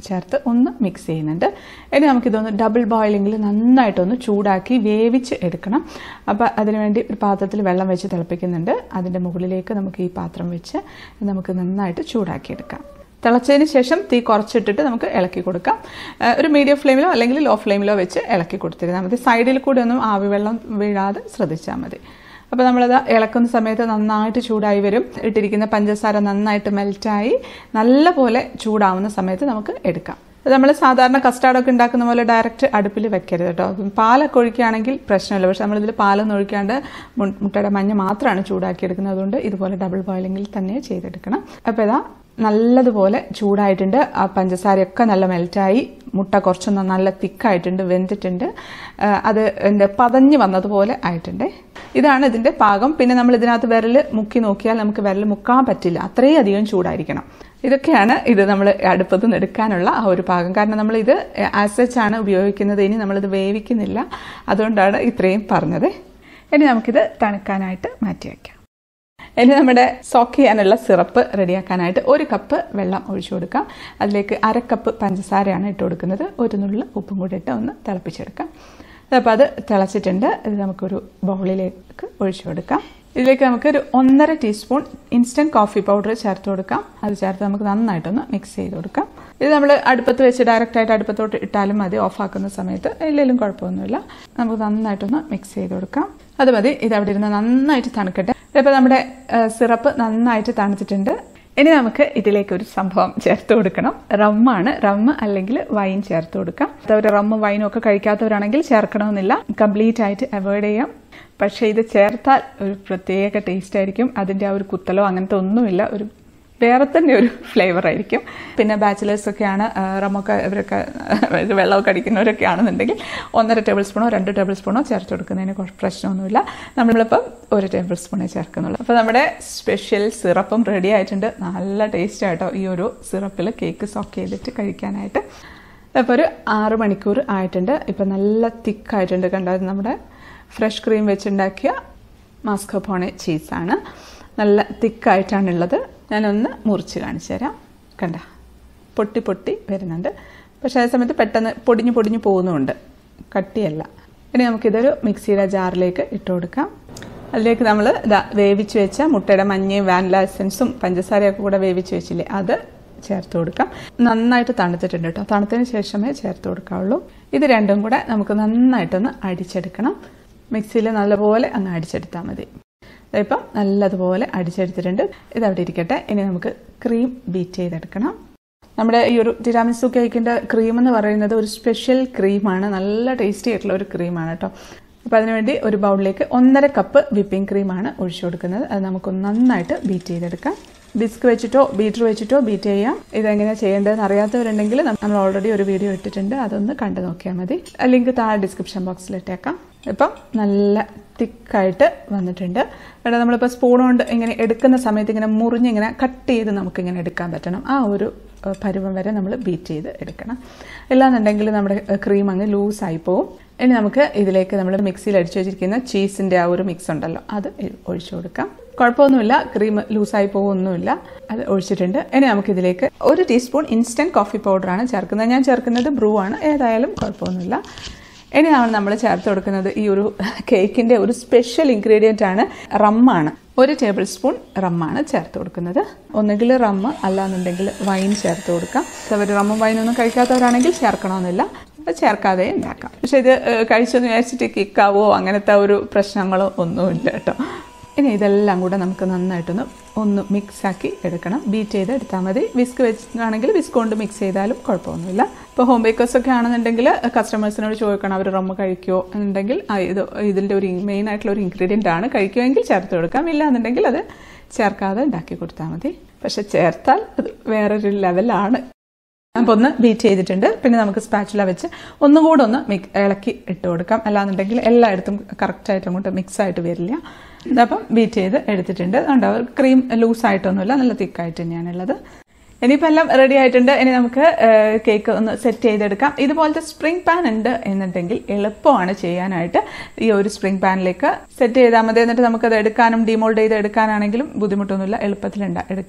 ചേർത്ത് ഒന്ന് മിക്സ് ചെയ്യുന്നുണ്ട് ഇനി നമുക്കിതൊന്ന് ഡബിൾ ബോയിലിങ്ങിൽ നന്നായിട്ടൊന്ന് ചൂടാക്കി വേവിച്ച് എടുക്കണം അപ്പോൾ അതിനുവേണ്ടി ഒരു പാത്രത്തിൽ വെള്ളം വെച്ച് തിളപ്പിക്കുന്നുണ്ട് അതിൻ്റെ മുകളിലേക്ക് നമുക്ക് ഈ പാത്രം വെച്ച് നമുക്ക് നന്നായിട്ട് ചൂടാക്കിയെടുക്കാം തിളച്ചതിന് ശേഷം തീ കുറച്ചിട്ടിട്ട് നമുക്ക് ഇളക്കി കൊടുക്കാം ഏഹ് ഒരു മീഡിയം ഫ്ലെയിമിലോ അല്ലെങ്കിൽ ലോ ഫ്ലെയിമിലോ വെച്ച് ഇളക്കി കൊടുത്തിരുന്നാൽ മതി സൈഡിൽ കൂടി ഒന്നും ആവി വെള്ളം വീഴാതെ ശ്രദ്ധിച്ചാൽ മതി അപ്പോൾ നമ്മളത് ഇളക്കുന്ന സമയത്ത് നന്നായിട്ട് ചൂടായി വരും ഇട്ടിരിക്കുന്ന പഞ്ചസാര നന്നായിട്ട് മെൽറ്റായി നല്ലപോലെ ചൂടാവുന്ന സമയത്ത് നമുക്ക് എടുക്കാം അത് നമ്മൾ സാധാരണ കസ്റ്റാർഡൊക്കെ ഉണ്ടാക്കുന്ന പോലെ ഡയറക്റ്റ് അടുപ്പിൽ വെക്കരുത് കേട്ടോ പാലൊക്കെ ഒഴിക്കുകയാണെങ്കിൽ പ്രശ്നമില്ല പക്ഷെ നമ്മളിതിൽ പാലൊന്നും ഒഴിക്കാണ്ട് മു- മുട്ടയുടെ മഞ്ഞ മാത്രമാണ് ചൂടാക്കി എടുക്കുന്നത് അതുകൊണ്ട് ഇതുപോലെ ഡബിൾ ബോയിലിംഗിൽ തന്നെ ചെയ്തെടുക്കണം അപ്പോൾ ഇതാ നല്ലതുപോലെ ചൂടായിട്ടുണ്ട് ആ പഞ്ചസാരയൊക്കെ നല്ല മെൽറ്റായി മുട്ട കുറച്ചൊന്ന് നല്ല തിക്കായിട്ടുണ്ട് വെന്തിട്ടുണ്ട് ആ, അത് എൻ്റെ പതഞ്ഞ് വന്നതുപോലെ ആയിട്ടുണ്ട് ഇതാണ് ഇതിൻ്റെ പാകം പിന്നെ നമ്മൾ ഇതിനകത്ത് വിരൽ മുക്കി നോക്കിയാൽ നമുക്ക് വിരൽ മുക്കാൻ പറ്റില്ല അത്രയും അധികം ചൂടായിരിക്കണം ഇതൊക്കെയാണ് ഇത് നമ്മൾ അടുപ്പത്ത് നിന്ന് എടുക്കാനുള്ള ആ ഒരു പാകം കാരണം നമ്മൾ ഇത് ആസച്ച് ആണ് ഉപയോഗിക്കുന്നത് ഇനി നമ്മളിത് വേവിക്കുന്നില്ല അതുകൊണ്ടാണ് ഇത്രയും പറഞ്ഞത് ഇനി നമുക്കിത് തണുക്കാനായിട്ട് മാറ്റി വയ്ക്കാം ഇനി നമ്മുടെ സോക്ക് ചെയ്യാനുള്ള സിറപ്പ് റെഡിയാക്കാനായിട്ട് ഒരു കപ്പ് വെള്ളം ഒഴിച്ചു കൊടുക്കാം അതിലേക്ക് അര കപ്പ് പഞ്ചസാരയാണ് ഇട്ട് കൊടുക്കുന്നത് ഒരു നുള്ളിൽ ഉപ്പും കൂടി ഇട്ട് ഒന്ന് തിളപ്പിച്ചെടുക്കാം അപ്പോൾ അത് തിളച്ചിട്ടുണ്ട് ഇത് നമുക്കൊരു ബൗളിലേക്ക് ഒഴിച്ചു കൊടുക്കാം ഇതിലേക്ക് നമുക്ക് ഒരു ഒന്നര ടീസ്പൂൺ ഇൻസ്റ്റന്റ് കോഫി പൗഡർ ചേർത്ത് കൊടുക്കാം അത് ചേർത്ത് നമുക്ക് നന്നായിട്ടൊന്ന് മിക്സ് ചെയ്ത് കൊടുക്കാം ഇത് നമ്മൾ അടുപ്പത്ത് വെച്ച് ഡയറക്റ്റ് ആയിട്ട് അടുപ്പത്തോട്ട് ഇട്ടാലും മതി ഓഫാക്കുന്ന സമയത്ത് ഇല്ലെങ്കിലും കുഴപ്പമൊന്നുമില്ല നമുക്ക് നന്നായിട്ടൊന്ന് മിക്സ് ചെയ്ത് കൊടുക്കാം അത് മതി ഇത് അവിടെ ഇരുന്ന് നന്നായിട്ട് തണുക്കട്ടെ ഇപ്പോൾ നമ്മുടെ സിറപ്പ് നന്നായിട്ട് തണുത്തിട്ടുണ്ട് ഇനി നമുക്ക് ഇതിലേക്ക് ഒരു സംഭവം ചേർത്ത് കൊടുക്കണം റമ്മാണ് റമ്മ് അല്ലെങ്കിൽ വൈൻ ചേർത്ത് കൊടുക്കാം അവർ റമ്മും വൈനും ഒക്കെ കഴിക്കാത്തവരാണെങ്കിൽ ചേർക്കണമെന്നില്ല കംപ്ലീറ്റ് ആയിട്ട് അവോയ്ഡ് ചെയ്യാം പക്ഷേ ഇത് ചേർത്താൽ ഒരു പ്രത്യേക ടേസ്റ്റ് ആയിരിക്കും അതിൻ്റെ ആ ഒരു കുത്തലോ അങ്ങനത്തെ ഒന്നുമില്ല ഒരു വേറെ തന്നെ ഒരു ഫ്ലേവർ ആയിരിക്കും പിന്നെ ബാച്ചിലേഴ്സ് ഒക്കെയാണ് ആ, റമ്മൊക്കെ ഇവരൊക്കെ ഇത് വെള്ളമൊക്കെ അടിക്കുന്നവരൊക്കെ ആണെന്നുണ്ടെങ്കിൽ ഒന്നര ടേബിൾ സ്പൂണോ രണ്ട് ടേബിൾ സ്പൂണോ ചേർത്ത് കൊടുക്കുന്നതിന് കുറച്ച് പ്രശ്നമൊന്നുമില്ല നമ്മളിപ്പം ഒരു ടേബിൾ സ്പൂണേ ചേർക്കുന്നുള്ളൂ അപ്പോൾ നമ്മുടെ സ്പെഷ്യൽ സിറപ്പും റെഡി ആയിട്ടുണ്ട് നല്ല ടേസ്റ്റ് ആയിട്ടോ ഈ ഒരു സിറപ്പിൽ കേക്ക് സോക്ക് ചെയ്തിട്ട് കഴിക്കാനായിട്ട് അപ്പോൾ ഒരു ആറ് മണിക്കൂർ ആയിട്ടുണ്ട് ഇപ്പം നല്ല തിക്കായിട്ടുണ്ട് കണ്ടത് നമ്മുടെ ഫ്രഷ് ക്രീം വെച്ചുണ്ടാക്കിയ മാസ്കോപോണെ ചീസാണ് നല്ല തിക്കായിട്ടാണുള്ളത് ഞാനൊന്ന് മുറിച്ച് കാണിച്ചു തരാം കണ്ട പൊട്ടി പൊട്ടി വരുന്നുണ്ട് പക്ഷേ അതേ സമയത്ത് പെട്ടെന്ന് പൊടിഞ്ഞു പൊടിഞ്ഞു പോകുന്നുമുണ്ട് കട്ടിയല്ല ഇനി നമുക്കിതൊരു മിക്സിയുടെ ജാറിലേക്ക് ഇട്ട് കൊടുക്കാം അതിലേക്ക് നമ്മൾ ഇതാ വേവിച്ച് വെച്ച മുട്ടയുടെ മഞ്ഞയും വാനില എസൻസും പഞ്ചസാരയൊക്കെ കൂടെ വേവിച്ച് വെച്ചില്ലേ അത് ചേർത്ത് കൊടുക്കാം നന്നായിട്ട് തണുത്തിട്ടുണ്ട് കേട്ടോ തണുത്തതിന് ശേഷമേ ചേർത്ത് കൊടുക്കാവുള്ളൂ ഇത് രണ്ടും കൂടെ നമുക്ക് നന്നായിട്ടൊന്ന് അടിച്ചെടുക്കണം മിക്സിയിൽ നല്ലപോലെ അങ്ങ് അടിച്ചെടുത്താൽ മതി ഇപ്പം നല്ലതുപോലെ അടിച്ചെടുത്തിട്ടുണ്ട് ഇത് അവിടെ ഇരിക്കട്ടെ ഇനി നമുക്ക് ക്രീം ബീറ്റ് ചെയ്തെടുക്കണം നമ്മുടെ ഈ ഒരു ടിരാമിസു കേക്കിൻ്റെ ക്രീം എന്ന് പറയുന്നത് ഒരു സ്പെഷ്യൽ ക്രീമാണ് നല്ല ടേസ്റ്റി ആയിട്ടുള്ള ഒരു ക്രീമാണ് കേട്ടോ അപ്പോൾ അതിനുവേണ്ടി ഒരു ബൗളിലേക്ക് ഒന്നര കപ്പ് വിപ്പിംഗ് ക്രീമാണ് ഒഴിച്ചു കൊടുക്കുന്നത് അത് നമുക്ക് നന്നായിട്ട് ബീറ്റ് ചെയ്തെടുക്കാം ബിസ്ക് വെച്ചിട്ടോ ബീറ്റർ വെച്ചിട്ടോ ബീറ്റ് ചെയ്യാം ഇതെങ്ങനെയാണ് ചെയ്യേണ്ടതെന്ന് അറിയാത്തവരുണ്ടെങ്കിൽ നമ്മൾ ഓൾറെഡി ഒരു വീഡിയോ ഇട്ടിട്ടുണ്ട് അതൊന്ന് കണ്ടു നോക്കിയാൽ മതി ലിങ്ക് താഴെ ഡിസ്ക്രിപ്ഷൻ ബോക്സിൽ ഇട്ടേക്കാം ഇപ്പം നല്ല തിക്കായിട്ട് വന്നിട്ടുണ്ട് ഇവിടെ നമ്മളിപ്പോൾ സ്പൂൺ കൊണ്ട് ഇങ്ങനെ എടുക്കുന്ന സമയത്ത് ഇങ്ങനെ മുറിഞ്ഞിങ്ങനെ കട്ട് ചെയ്ത് നമുക്കിങ്ങനെ എടുക്കാൻ പറ്റണം ആ ഒരു ഏഹ്, പരുവം വരെ നമ്മൾ ബീറ്റ് ചെയ്ത് എടുക്കണം ഇല്ലാന്നുണ്ടെങ്കിൽ നമ്മുടെ ക്രീം അങ്ങ് ലൂസായി പോവും ഇനി നമുക്ക് ഇതിലേക്ക് നമ്മൾ മിക്സിയിൽ അടിച്ചു വെച്ചിരിക്കുന്ന ചീസിൻ്റെ ആ ഒരു മിക്സ് ഉണ്ടല്ലോ അത് ഒഴിച്ചു കൊടുക്കാം കുഴപ്പമൊന്നുമില്ല ക്രീം ലൂസായി പോകുമൊന്നുമില്ല അത് ഒഴിച്ചിട്ടുണ്ട് ഇനി നമുക്കിതിലേക്ക് ഒരു ടീസ്പൂൺ ഇൻസ്റ്റൻറ്റ് കോഫി പൗഡറാണ് ചേർക്കുന്നത് ഞാൻ ചേർക്കുന്നത് ബ്രൂ ആണ് ഏതായാലും കുഴപ്പമൊന്നുമില്ല ഇനിയാണ് നമ്മൾ ചേർത്ത് കൊടുക്കുന്നത് ഈ ഒരു കേക്കിന്റെ ഒരു സ്പെഷ്യൽ ഇൻഗ്രീഡിയൻ്റ് ആണ് റമ്മാണ് ഒരു ടേബിൾ സ്പൂൺ റമ്മാണ് ചേർത്ത് കൊടുക്കുന്നത് ഒന്നുകിൽ റമ്മ് അല്ലാന്നുണ്ടെങ്കിൽ വൈൻ ചേർത്ത് കൊടുക്കാം അവർ റമ്മും വൈനൊന്നും കഴിക്കാത്തവരാണെങ്കിൽ ചേർക്കണമെന്നില്ല അത് ചേർക്കാതെ ഉണ്ടാക്കാം പക്ഷെ ഇത് ഏഹ്, കഴിച്ചെന്ന് വിചാരിച്ചിട്ട് കിക്കാവോ അങ്ങനത്തെ ഒരു പ്രശ്നങ്ങളോ ഒന്നുമില്ല കേട്ടോ ഇനി ഇതെല്ലാം കൂടെ നമുക്ക് നന്നായിട്ടൊന്ന് ഒന്ന് മിക്സ് ആക്കി എടുക്കണം ബീറ്റ് ചെയ്ത് എടുത്താൽ മതി വിസ്ക് വെച്ചാണെങ്കിൽ വിസ്ക് കൊണ്ട് മിക്സ് ചെയ്താലും കുഴപ്പമൊന്നുമില്ല ഇപ്പോൾ ഹോം ബേക്കേഴ്സ് ഒക്കെ ആണെന്നുണ്ടെങ്കിൽ കസ്റ്റമേഴ്സിനോട് ചോദിക്കണം അവർ റമ്മ കഴിക്കുമോ എന്നുണ്ടെങ്കിൽ ആ ഇത് ഇതിൻ്റെ ഒരു മെയിൻ ആയിട്ടുള്ള ഒരു ഇൻഗ്രീഡിയൻ്റ് ആണ് കഴിക്കുമെങ്കിൽ ചേർത്ത് കൊടുക്കാം ഇല്ല എന്നുണ്ടെങ്കിൽ അത് ചേർക്കാതെ ഉണ്ടാക്കി കൊടുത്താൽ മതി പക്ഷെ ചേർത്താൽ അത് വേറൊരു ലെവലാണ് അപ്പോൾ ഒന്ന് ബീറ്റ് ചെയ്തിട്ടുണ്ട് പിന്നെ നമുക്ക് സ്പാച്ചുല വെച്ച് ഒന്നും കൂടെ ഒന്ന് മിക് ഇളക്കി ഇട്ട് കൊടുക്കാം അല്ലാന്നുണ്ടെങ്കിൽ എല്ലായിടത്തും കറക്റ്റായിട്ട് അങ്ങോട്ട് മിക്സ് ആയിട്ട് വരില്ല ഇതപ്പം ബീറ്റ് ചെയ്ത് എടുത്തിട്ടുണ്ട് അതുകൊണ്ട് ക്രീം ലൂസായിട്ടൊന്നുമില്ല നല്ല തിക്കായിട്ട് തന്നെയാണുള്ളത് ഇനിയിപ്പോൾ എല്ലാം റെഡി ആയിട്ടുണ്ട് ഇനി നമുക്ക് കേക്ക് ഒന്ന് സെറ്റ് ചെയ്തെടുക്കാം ഇതുപോലത്തെ സ്പ്രിംഗ് പാൻ ഉണ്ട് എന്നുണ്ടെങ്കിൽ എളുപ്പമാണ് ചെയ്യാനായിട്ട് ഈ ഒരു സ്പ്രിംഗ് പാനിലേക്ക് സെറ്റ് ചെയ്താൽ മതി എന്നിട്ട് നമുക്കത് എടുക്കാനും ഡിമോൾഡ് ചെയ്ത് എടുക്കാനാണെങ്കിലും ബുദ്ധിമുട്ടൊന്നുമില്ല എളുപ്പത്തിൽ എടുക്കാം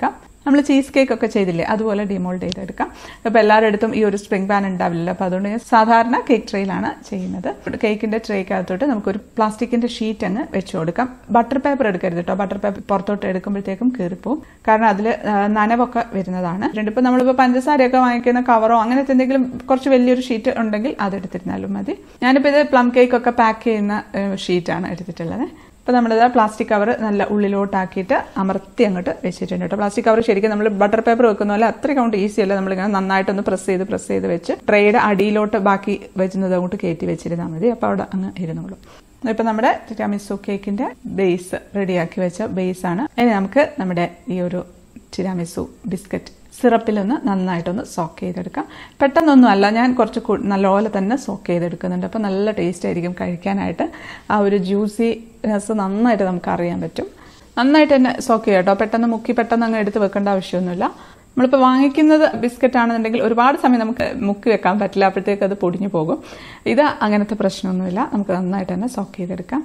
നമ്മൾ ചീസ് കേക്ക് ഒക്കെ ചെയ്തില്ലേ അതുപോലെ ഡിമോൾഡ് ചെയ്തെടുക്കാം അപ്പോൾ എല്ലാവരുടെ അടുത്തും ഈ ഒരു സ്പ്രിംഗ് പാൻ ഉണ്ടാവില്ല അപ്പോൾ അതുകൊണ്ട് ഞാൻ സാധാരണ കേക്ക് ട്രേയിലാണ് ചെയ്യുന്നത് കേക്കിൻ്റെ ട്രേക്കകത്തോട്ട് നമുക്കൊരു പ്ലാസ്റ്റിക്കിൻ്റെ ഷീറ്റ് അങ്ങ് വെച്ച് കൊടുക്കാം ബട്ടർ പേപ്പർ എടുക്കരുത് കേട്ടോ ബട്ടർ പേപ്പർ പുറത്തോട്ട് എടുക്കുമ്പോഴത്തേക്കും കീറിപ്പോവും കാരണം അതിൽ നനവൊക്കെ വരുന്നതാണ് രണ്ടിപ്പോൾ നമ്മളിപ്പോൾ പഞ്ചസാരയൊക്കെ വാങ്ങിക്കുന്ന കവറോ അങ്ങനത്തെ എന്തെങ്കിലും കുറച്ച് വലിയൊരു ഷീറ്റ് ഉണ്ടെങ്കിൽ അതെടുത്തിരുന്നാലും മതി ഞാനിപ്പോൾ ഇത് പ്ലം കേക്ക് ഒക്കെ പാക്ക് ചെയ്യുന്ന ഷീറ്റാണ് എടുത്തിട്ടുള്ളത് അപ്പോൾ നമ്മളിത് പ്ലാസ്റ്റിക് കവർ നല്ല ഉള്ളിലോട്ടാക്കിയിട്ട് അമർത്തി അങ്ങോട്ട് വെച്ചിട്ടുണ്ട് കേട്ടോ പ്ലാസ്റ്റിക് കവർ ശരിക്കും നമ്മൾ ബട്ടർ പേപ്പർ വെക്കുന്ന പോലെ അത്ര കൗണ്ട് ഈസി അല്ല നമ്മളിങ്ങനെ നന്നായിട്ടൊന്ന് പ്രസ് ചെയ്ത് പ്രസ് ചെയ്ത് വെച്ച് ട്രേയുടെ അടിയിലോട്ട് ബാക്കി വെച്ചുന്നത് അങ്ങോട്ട് കയറ്റി വെച്ചിരുന്നാൽ മതി അപ്പോൾ അവിടെ അങ്ങ് ഇരുന്നോളൂ ഇപ്പം നമ്മുടെ ടിരാമിസു കേക്കിൻ്റെ ബേസ് റെഡിയാക്കി വെച്ച ബേസാണ് ഇനി നമുക്ക് നമ്മുടെ ഈ ഒരു ടിരാമിസു ബിസ്ക്കറ്റ് സിറപ്പിലൊന്ന് നന്നായിട്ടൊന്ന് സോക്ക് ചെയ്തെടുക്കാം പെട്ടെന്നൊന്നും അല്ല ഞാൻ കുറച്ച് നല്ലപോലെ തന്നെ സോക്ക് ചെയ്തെടുക്കുന്നുണ്ട് അപ്പോൾ നല്ല ടേസ്റ്റ് ആയിരിക്കും കഴിക്കാനായിട്ട് ആ ഒരു ജ്യൂസിനെസ് നന്നായിട്ട് നമുക്ക് അറിയാൻ പറ്റും നന്നായിട്ട് തന്നെ സോക്ക് ചെയ്യാം കേട്ടോ പെട്ടെന്ന് മുക്കി പെട്ടെന്ന് അങ്ങ് എടുത്ത് വെക്കേണ്ട ആവശ്യമൊന്നുമില്ല നമ്മളിപ്പോൾ വാങ്ങിക്കുന്നത് ബിസ്ക്കറ്റ് ആണെന്നുണ്ടെങ്കിൽ ഒരുപാട് സമയം നമുക്ക് മുക്കി വെക്കാൻ പറ്റില്ല അപ്പോഴത്തേക്ക് അത് പൊടിഞ്ഞു പോകും ഇത് അങ്ങനത്തെ പ്രശ്നമൊന്നുമില്ല നമുക്ക് നന്നായിട്ട് തന്നെ സോക്ക് ചെയ്തെടുക്കാം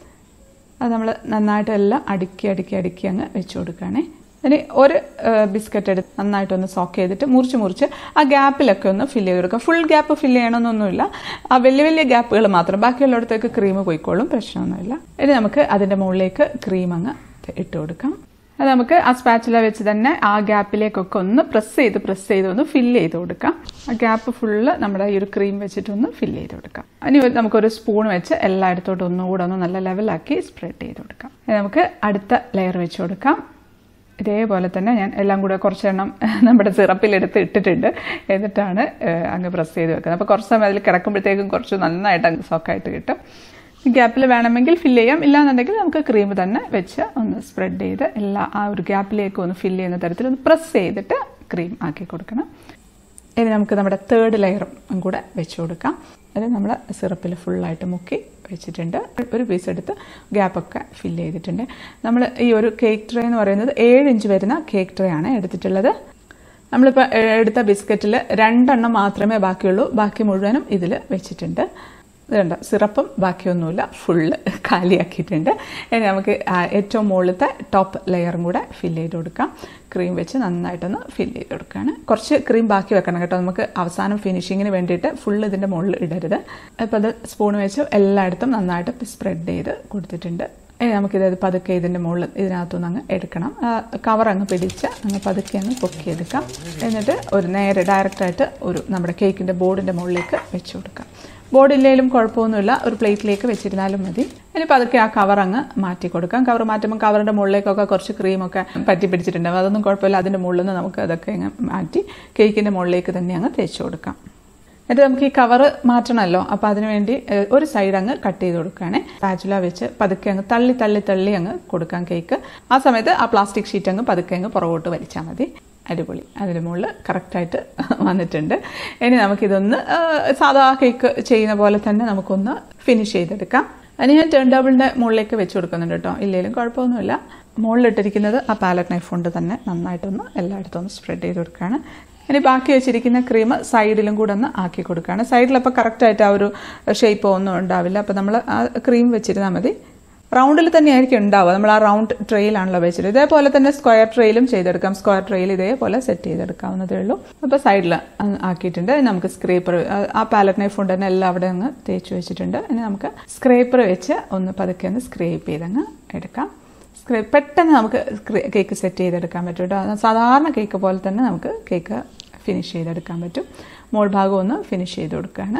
അത് നമ്മൾ നന്നായിട്ട് എല്ലാം അടുക്കി അടുക്കി അടുക്കി അങ്ങ് വെച്ച് കൊടുക്കുകയാണേ ഇനി ഒരു ബിസ്ക്കറ്റ് എടുത്ത് നന്നായിട്ടൊന്ന് സോക്ക് ചെയ്തിട്ട് മുറിച്ച് മുറിച്ച് ആ ഗ്യാപ്പിലൊക്കെ ഒന്ന് ഫില്ല് ചെയ്ത് കൊടുക്കുക ഫുൾ ഗ്യാപ്പ് ഫില്ല് ചെയ്യണമെന്നൊന്നുമില്ല ആ വലിയ വലിയ ഗ്യാപ്പുകൾ മാത്രം ബാക്കിയുള്ളിടത്തേക്ക് ക്രീം പോയിക്കോളും പ്രശ്നമൊന്നുമില്ല ഇനി നമുക്ക് അതിൻ്റെ മുകളിലേക്ക് ക്രീം അങ്ങ് ഇട്ട് കൊടുക്കാം അത് നമുക്ക് ആ സ്പാച്ചില വെച്ച് തന്നെ ആ ഗ്യാപ്പിലേക്കൊക്കെ ഒന്ന് പ്രസ് ചെയ്ത് പ്രസ് ചെയ്ത് ഒന്ന് ഫില്ല് ചെയ്ത് കൊടുക്കാം ആ ഗ്യാപ്പ് ഫുള്ള് നമ്മുടെ ഈ ഒരു ക്രീം വെച്ചിട്ടൊന്ന് ഫില്ല് ചെയ്ത് കൊടുക്കാം ഇനി നമുക്കൊരു സ്പൂൺ വെച്ച് എല്ലായിടത്തോട്ടും ഒന്നുകൂടെ ഒന്ന് നല്ല ലെവലാക്കി സ്പ്രെഡ് ചെയ്ത് കൊടുക്കാം നമുക്ക് അടുത്ത ലെയർ വെച്ച് കൊടുക്കാം ഇതേപോലെ തന്നെ ഞാൻ എല്ലാം കൂടെ കുറച്ചെണ്ണം നമ്മുടെ സിറപ്പിലെടുത്ത് ഇട്ടിട്ടുണ്ട് എന്നിട്ടാണ് അങ്ങ് പ്രസ് ചെയ്ത് വെക്കുന്നത് അപ്പോൾ കുറച്ച് സമയം അതിൽ കിടക്കുമ്പോഴത്തേക്കും കുറച്ച് നന്നായിട്ട് അങ്ങ് സോക്കായിട്ട് കിട്ടും ഗ്യാപ്പിൽ വേണമെങ്കിൽ ഫില്ല് ചെയ്യാം ഇല്ലാന്നുണ്ടെങ്കിൽ നമുക്ക് ക്രീം തന്നെ വെച്ച് ഒന്ന് സ്പ്രെഡ് ചെയ്ത് എല്ലാ ആ ഒരു ഗ്യാപ്പിലേക്ക് ഒന്ന് ഫില്ല് ചെയ്യുന്ന തരത്തിൽ ഒന്ന് പ്രസ് ചെയ്തിട്ട് ക്രീം ആക്കി കൊടുക്കണം ഇനി നമുക്ക് നമ്മുടെ തേർഡ് ലെയറും കൂടെ വെച്ച് കൊടുക്കാം അത് നമ്മൾ സിറപ്പിൽ ഫുള്ളായിട്ട് മുക്കി വെച്ചിട്ടുണ്ട് ഒരു പീസ് എടുത്ത് ഗ്യാപ്പൊക്കെ ഫില്ല് ചെയ്തിട്ടുണ്ട് നമ്മൾ ഈ ഒരു കേക്ക് ട്രേ എന്ന് പറയുന്നത് ഏഴ് ഇഞ്ച് വരുന്ന കേക്ക് ട്രേ ആണ് എടുത്തിട്ടുള്ളത് നമ്മളിപ്പോൾ എടുത്ത ബിസ്ക്കറ്റിൽ രണ്ടെണ്ണം മാത്രമേ ബാക്കിയുള്ളൂ ബാക്കി മുഴുവനും ഇതിൽ വെച്ചിട്ടുണ്ട് ഇതുണ്ട് സിറപ്പും ബാക്കിയൊന്നുമില്ല ഫുള്ള് കാലിയാക്കിയിട്ടുണ്ട് ഇനി നമുക്ക് ഏറ്റവും മുകളിലത്തെ ടോപ്പ് ലെയറും കൂടെ ഫില്ല് ചെയ്ത് കൊടുക്കാം ക്രീം വെച്ച് നന്നായിട്ടൊന്ന് ഫില്ല് ചെയ്ത് കൊടുക്കുകയാണ് കുറച്ച് ക്രീം ബാക്കി വെക്കണം കേട്ടോ നമുക്ക് അവസാനം ഫിനിഷിങ്ങിന് വേണ്ടിയിട്ട് ഫുള്ള് ഇതിൻ്റെ മുകളിൽ ഇടരുത് അപ്പോൾ അത് സ്പൂൺ വെച്ച് എല്ലായിടത്തും നന്നായിട്ട് സ്പ്രെഡ് ചെയ്ത് കൊടുത്തിട്ടുണ്ട് ഇനി നമുക്കിത് പതുക്കെ ഇതിൻ്റെ മുകളിൽ ഇതിനകത്തുനിന്ന് അങ്ങ് എടുക്കണം കവർ അങ്ങ് പിടിച്ച് അങ്ങ് പതുക്കെ അങ്ങ് പൊക്കിയെടുക്കാം എന്നിട്ട് ഒരു നേരെ ഡയറക്റ്റായിട്ട് ഒരു നമ്മുടെ കേക്കിൻ്റെ ബോർഡിൻ്റെ മുകളിലേക്ക് വെച്ച് കൊടുക്കാം ബോർഡില്ലെങ്കിലും കുഴപ്പമൊന്നുമില്ല ഒരു പ്ലേറ്റിലേക്ക് വെച്ചിരുന്നാലും മതി ഇനി പതുക്കെ ആ കവർ അങ്ങ് മാറ്റി കൊടുക്കാം കവർ മാറ്റുമ്പോൾ കവറിൻ്റെ മുകളിലേക്കൊക്കെ കുറച്ച് ക്രീമൊക്കെ പറ്റി പിടിച്ചിട്ടുണ്ടാവും അതൊന്നും കുഴപ്പമില്ല അതിൻ്റെ മുകളിൽ നിന്ന് നമുക്ക് അതൊക്കെ അങ്ങ് മാറ്റി കേക്കിൻ്റെ മുകളിലേക്ക് തന്നെ അങ്ങ് തേച്ച് കൊടുക്കാം എന്നിട്ട് നമുക്ക് ഈ കവർ മാറ്റണമല്ലോ അപ്പോൾ അതിനുവേണ്ടി ഒരു സൈഡ് അങ്ങ് കട്ട് ചെയ്ത് കൊടുക്കുകയാണെ പാച്ചുല വെച്ച് പതുക്കെ അങ്ങ് തള്ളി തള്ളി തള്ളി അങ്ങ് കൊടുക്കാം കേക്ക് ആ സമയത്ത് ആ പ്ലാസ്റ്റിക് ഷീറ്റ് അങ്ങ് പതുക്കെ അങ്ങ് പുറകോട്ട് വലിച്ചാൽ മതി അടിപൊളി അതിന് മുകളിൽ കറക്റ്റായിട്ട് വന്നിട്ടുണ്ട് ഇനി നമുക്കിതൊന്ന് സാധാ കേക്ക് ചെയ്യുന്ന പോലെ തന്നെ നമുക്കൊന്ന് ഫിനിഷ് ചെയ്തെടുക്കാം അതിന് ഞാൻ ടേൺ ടേബിളിൻ്റെ മുകളിലേക്ക് വെച്ച് കൊടുക്കുന്നുണ്ട് കേട്ടോ ഇല്ലെങ്കിലും കുഴപ്പമൊന്നുമില്ല മുകളിലിട്ടിരിക്കുന്നത് ആ പാലറ്റ് നൈഫ് കൊണ്ട് തന്നെ നന്നായിട്ടൊന്ന് എല്ലായിടത്തും ഒന്ന് സ്പ്രെഡ് ചെയ്ത് കൊടുക്കുകയാണ് ഇനി ബാക്കി വെച്ചിരിക്കുന്ന ക്രീം സൈഡിലും കൂടെ ഒന്ന് ആക്കി കൊടുക്കുകയാണ് സൈഡിലപ്പോൾ കറക്റ്റായിട്ട് ആ ഒരു ഷേപ്പോ ഒന്നും ഉണ്ടാവില്ല അപ്പോൾ നമ്മൾ ആ ക്രീം വെച്ചിരുന്നാൽ മതി റൗണ്ടിൽ തന്നെയായിരിക്കും ഉണ്ടാവുക നമ്മൾ ആ റൗണ്ട് ട്രെയിലാണല്ലോ വെച്ചത് ഇതേപോലെ തന്നെ സ്ക്വയർ ട്രെയിലും ചെയ്തെടുക്കാം സ്ക്വയർ ട്രെയിൽ ഇതേപോലെ സെറ്റ് ചെയ്തെടുക്കാവുന്നതേ ഉള്ളൂ അപ്പോൾ സൈഡിൽ ആക്കിയിട്ടുണ്ട് നമുക്ക് സ്ക്രേപ്പർ ആ പാലറ്റ് നൈഫ് കൊണ്ട് തന്നെ എല്ലാം അവിടെ അങ്ങ് തേച്ച് വെച്ചിട്ടുണ്ട് ഇനി നമുക്ക് സ്ക്രേപ്പർ വെച്ച് ഒന്ന് പതുക്കെ ഒന്ന് സ്ക്രേപ്പ് ചെയ്തങ്ങ് എടുക്കാം സ്ക്രേപ്പ് പെട്ടെന്ന് നമുക്ക് കേക്ക് സെറ്റ് ചെയ്തെടുക്കാൻ പറ്റും കേട്ടോ സാധാരണ കേക്ക് പോലെ തന്നെ നമുക്ക് കേക്ക് ഫിനിഷ് ചെയ്തെടുക്കാൻ പറ്റും മോൾ ഭാഗം ഒന്ന് ഫിനിഷ് ചെയ്ത് കൊടുക്കുകയാണ്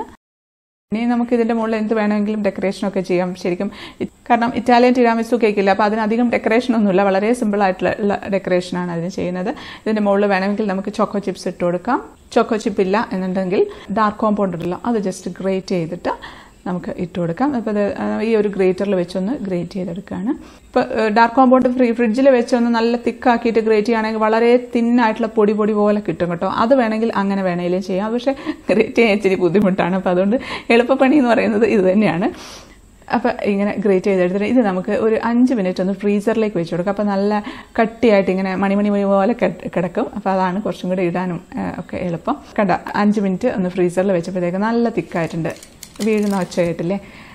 ഇനി നമുക്ക് ഇതിന്റെ മുകളിൽ എന്ത് വേണമെങ്കിലും ഡെക്കറേഷനൊക്കെ ചെയ്യാം ശരിക്കും കാരണം ഇറ്റാലിയൻ ടിരാമിസു കേക്കില്ല അപ്പോൾ അതിനധികം ഡെക്കറേഷൻ ഒന്നുമില്ല വളരെ സിമ്പിൾ ആയിട്ടുള്ള ഡെക്കറേഷനാണ് അതിന് ചെയ്യുന്നത് ഇതിന്റെ മുകളിൽ വേണമെങ്കിൽ നമുക്ക് ചോക്കോ ചിപ്സ് ഇട്ട് കൊടുക്കാം ചോക്കോ ചിപ്പ് ഇല്ല എന്നുണ്ടെങ്കിൽ ഡാർക്ക് കോമ്പൗണ്ട് ഉണ്ടല്ലോ അത് ജസ്റ്റ് ഗ്രേറ്റ് ചെയ്തിട്ട് നമുക്ക് ഇട്ട് കൊടുക്കാം അപ്പോൾ അത് ഈ ഒരു ഗ്രേറ്ററിൽ വെച്ചൊന്ന് ഗ്രേറ്റ് ചെയ്തെടുക്കുകയാണ് ഇപ്പോൾ ഡാർക്ക് കോമ്പൗണ്ട് ഫ്രീ ഫ്രിഡ്ജിൽ വെച്ചൊന്ന് നല്ല തിക്കാക്കിയിട്ട് ഗ്രേറ്റ് ചെയ്യുകയാണെങ്കിൽ വളരെ തിന്നായിട്ടുള്ള പൊടി പൊടി പോലെ കിട്ടും കേട്ടോ അത് വേണമെങ്കിൽ അങ്ങനെ വേണമെങ്കിലും ചെയ്യാം പക്ഷേ ഗ്രേറ്റ് ചെയ്യാൻ ഇച്ചിരി ബുദ്ധിമുട്ടാണ് അപ്പോൾ അതുകൊണ്ട് എളുപ്പപ്പണി എന്ന് പറയുന്നത് ഇത് തന്നെയാണ് അപ്പോൾ ഇങ്ങനെ ഗ്രേറ്റ് ചെയ്തെടുത്തിട്ട് ഇത് നമുക്ക് ഒരു അഞ്ച് മിനിറ്റ് ഒന്ന് ഫ്രീസറിലേക്ക് വെച്ച് കൊടുക്കാം അപ്പോൾ നല്ല കട്ടിയായിട്ട് ഇങ്ങനെ മണിമണി മണി പോലെ കിടക്കും അപ്പോൾ അതാണ് കുറച്ചും കൂടി ഇടാനും ഒക്കെ എളുപ്പം കണ്ട അഞ്ച് മിനിറ്റ് ഒന്ന് ഫ്രീസറിൽ വെച്ചപ്പോഴത്തേക്ക് നല്ല തിക്കായിട്ടുണ്ട് വീഴുന്ന ഒച്ച കേട്ടില്ലേ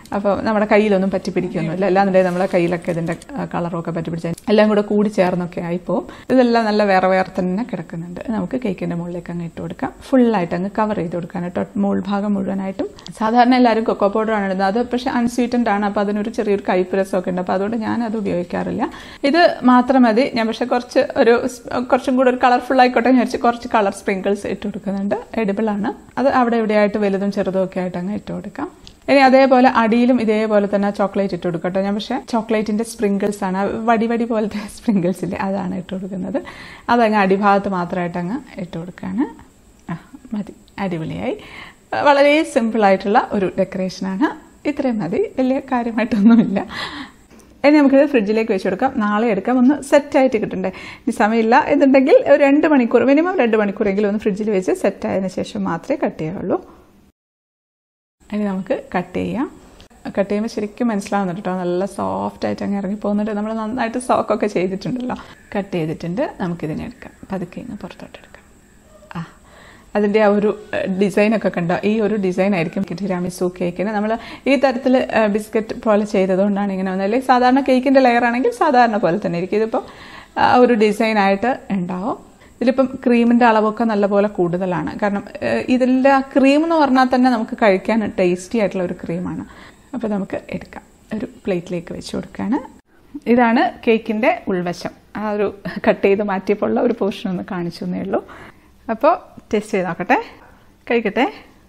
അപ്പോൾ നമ്മുടെ കയ്യിലൊന്നും പറ്റി പിടിക്കൊന്നുമില്ല അല്ലാന്നുണ്ടെങ്കിൽ നമ്മുടെ കയ്യിലൊക്കെ ഇതിൻ്റെ കളറൊക്കെ പറ്റി പിടിച്ചാൽ എല്ലാം കൂടെ കൂടി ചേർന്നൊക്കെ ആയിപ്പോവും ഇതെല്ലാം നല്ല വേറെ വേറെ തന്നെ കിടക്കുന്നുണ്ട് നമുക്ക് കേക്കിൻ്റെ മുകളിലേക്ക് അങ്ങ് ഇട്ട് കൊടുക്കാം ഫുള്ളായിട്ട് അങ്ങ് കവർ ചെയ്ത് കൊടുക്കാൻ കേട്ടോ മുകൾ ഭാഗം മുഴുവനായിട്ടും സാധാരണ എല്ലാവരും കൊക്കോ പൗഡറാണ് ഇടുന്നത് അത് പക്ഷേ അൺസ്വീറ്റൻഡ് ആണ് അപ്പോൾ അതിനൊരു ചെറിയൊരു കയ്പ്പ് രസമൊക്കെ ഉണ്ട് അപ്പോൾ അതുകൊണ്ട് ഞാൻ അത് ഉപയോഗിക്കാറില്ല ഇത് മാത്രം മതി ഞാൻ പക്ഷേ കുറച്ച് ഒരു സ്- കുറച്ചും കൂടെ ഒരു കളർഫുൾ ആയിക്കോട്ടെ എന്ന് വിചാരിച്ച് കുറച്ച് കളർ സ്പ്രിങ്കിൾസ് ഇട്ട് കൊടുക്കുന്നുണ്ട് എഡിബിൾ ആണ് അത് അവിടെ ഇവിടെയായിട്ട് വലുതും ചെറുതും ഒക്കെ ആയിട്ട് അങ്ങ് ഇട്ട് കൊടുക്കാം ഇനി അതേപോലെ അടിയിലും ഇതേപോലെ തന്നെ ചോക്ലേറ്റ് ഇട്ട് കൊടുക്കട്ടെ ഞാൻ പക്ഷേ ചോക്ലേറ്റിന്റെ സ്പ്രിങ്കിൾസ് ആണ് വടി വടി പോലത്തെ സ്പ്രിങ്കിൾസ് ഇല്ലേ അതാണ് ഇട്ട് കൊടുക്കുന്നത് അതങ്ങ് അടിഭാഗത്ത് മാത്രമായിട്ട് അങ്ങ് ഇട്ട് കൊടുക്കുകയാണ് ആ മതി അടിപൊളിയായി വളരെ സിമ്പിൾ ആയിട്ടുള്ള ഒരു ഡെക്കറേഷനാണ് ഇത്രയും മതി വലിയ കാര്യമായിട്ടൊന്നുമില്ല ഇനി നമുക്കിത് ഫ്രിഡ്ജിലേക്ക് വെച്ച് കൊടുക്കാം നാളെ എടുക്കാം ഒന്ന് സെറ്റായിട്ട് കിട്ടണ്ടേ ഈ സമയമില്ല എന്നുണ്ടെങ്കിൽ ഒരു രണ്ട് മണിക്കൂർ മിനിമം രണ്ട് മണിക്കൂറെങ്കിലും ഒന്ന് ഫ്രിഡ്ജിൽ വെച്ച് സെറ്റായതിനു ശേഷം മാത്രമേ കട്ട് ചെയ്യുള്ളൂ ഇനി നമുക്ക് കട്ട് ചെയ്യാം കട്ട് ചെയ്യുമ്പോൾ ശരിക്കും മനസ്സിലാവുന്നുണ്ട് കേട്ടോ നല്ല സോഫ്റ്റ് ആയിട്ട് അങ്ങ് ഇറങ്ങി പോകുന്നുണ്ട് നമ്മൾ നന്നായിട്ട് സോക്കൊക്കെ ചെയ്തിട്ടുണ്ടല്ലോ കട്ട് ചെയ്തിട്ടുണ്ട് നമുക്കിതിനെ എടുക്കാം പതുക്കെ ഇങ്ങ് പുറത്തോട്ട് എടുക്കാം ആ അതിൻ്റെ ആ ഒരു ഡിസൈനൊക്കെ കണ്ടോ ഈ ഒരു ഡിസൈൻ ആയിരിക്കും ടിരാമിസു കേക്കിന് നമ്മൾ ഈ തരത്തിൽ ബിസ്ക്കറ്റ് പോലെ ചെയ്തതുകൊണ്ടാണ് ഇങ്ങനെ വന്നത് അല്ലെങ്കിൽ സാധാരണ കേക്കിൻ്റെ ലെയർ ആണെങ്കിൽ സാധാരണ പോലെ തന്നെ ആയിരിക്കും ഇതിപ്പോൾ ആ ഒരു ഡിസൈനായിട്ട് ഉണ്ടാവും ഇതിലിപ്പം ക്രീമിൻ്റെ അളവൊക്കെ നല്ലപോലെ കൂടുതലാണ് കാരണം ഏഹ്, ഇതിൻ്റെ ആ ക്രീം എന്ന് പറഞ്ഞാൽ തന്നെ നമുക്ക് കഴിക്കാൻ ടേസ്റ്റി ആയിട്ടുള്ള ഒരു ക്രീമാണ് അപ്പോൾ നമുക്ക് എടുക്കാം ഒരു പ്ലേറ്റിലേക്ക് വെച്ച് കൊടുക്കുകയാണ് ഇതാണ് കേക്കിൻ്റെ ഉൾവശം ആ ഒരു കട്ട് ചെയ്ത് മാറ്റിയപ്പോൾ ഉള്ള ഒരു പോർഷൻ ഒന്ന് കാണിച്ചു എന്നേ ഉള്ളൂ അപ്പോൾ ടേസ്റ്റ് ചെയ്ത് നോക്കട്ടെ കഴിക്കട്ടെ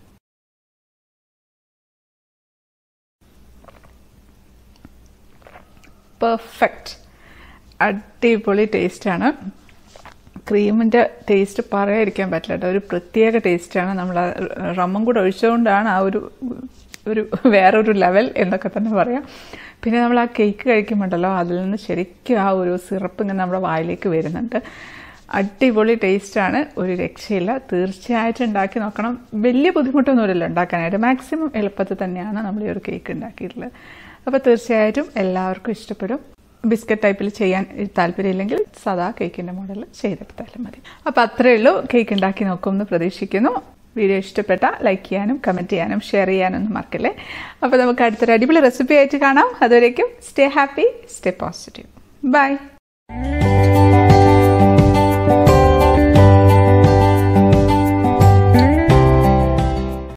പെർഫെക്റ്റ് അടിപൊളി ടേസ്റ്റാണ് ക്രീമിൻ്റെ ടേസ്റ്റ് പറയാതിരിക്കാൻ പറ്റില്ല കേട്ടോ ഒരു പ്രത്യേക ടേസ്റ്റാണ് നമ്മൾ ആ റമ്മും കൂടെ ഒഴിച്ചുകൊണ്ടാണ് ആ ഒരു ഒരു വേറൊരു ലെവൽ എന്നൊക്കെ തന്നെ പറയാം പിന്നെ നമ്മൾ ആ കേക്ക് കഴിക്കുമ്പോണ്ടല്ലോ അതിൽ നിന്ന് ശരിക്കും ആ ഒരു സിറപ്പ് ഇങ്ങനെ നമ്മുടെ വായിലേക്ക് വരുന്നുണ്ട് അടിപൊളി ടേസ്റ്റാണ് ഒരു രക്ഷയില്ല തീർച്ചയായിട്ടും ഉണ്ടാക്കി നോക്കണം വലിയ ബുദ്ധിമുട്ടൊന്നുമില്ലല്ലോ ഉണ്ടാക്കാനായിട്ട് മാക്സിമം എളുപ്പത്തിൽ തന്നെയാണ് നമ്മൾ ഈ ഒരു കേക്ക് ഉണ്ടാക്കിയിട്ടുള്ളത് അപ്പോൾ തീർച്ചയായിട്ടും എല്ലാവർക്കും ഇഷ്ടപ്പെടും ബിസ്ക്കറ്റ് ടൈപ്പിൽ ചെയ്യാൻ താല്പര്യമില്ലെങ്കിൽ സാധാ കേക്കിൻ്റെ മോഡൽ ചെയ്തെടുത്താലും മതി അപ്പോൾ അത്രയേ ഉള്ളൂ കേക്ക് ഉണ്ടാക്കി നോക്കുമെന്ന് പ്രതീക്ഷിക്കുന്നു വീഡിയോ ഇഷ്ടപ്പെട്ട ലൈക്ക് ചെയ്യാനും കമൻറ്റ് ചെയ്യാനും ഷെയർ ചെയ്യാനും ഒന്നും മറക്കല്ലേ അപ്പോൾ നമുക്ക് അടുത്തൊരു അടിപൊളി റെസിപ്പി ആയിട്ട് കാണാം അതുവരേക്കും stay happy stay positive by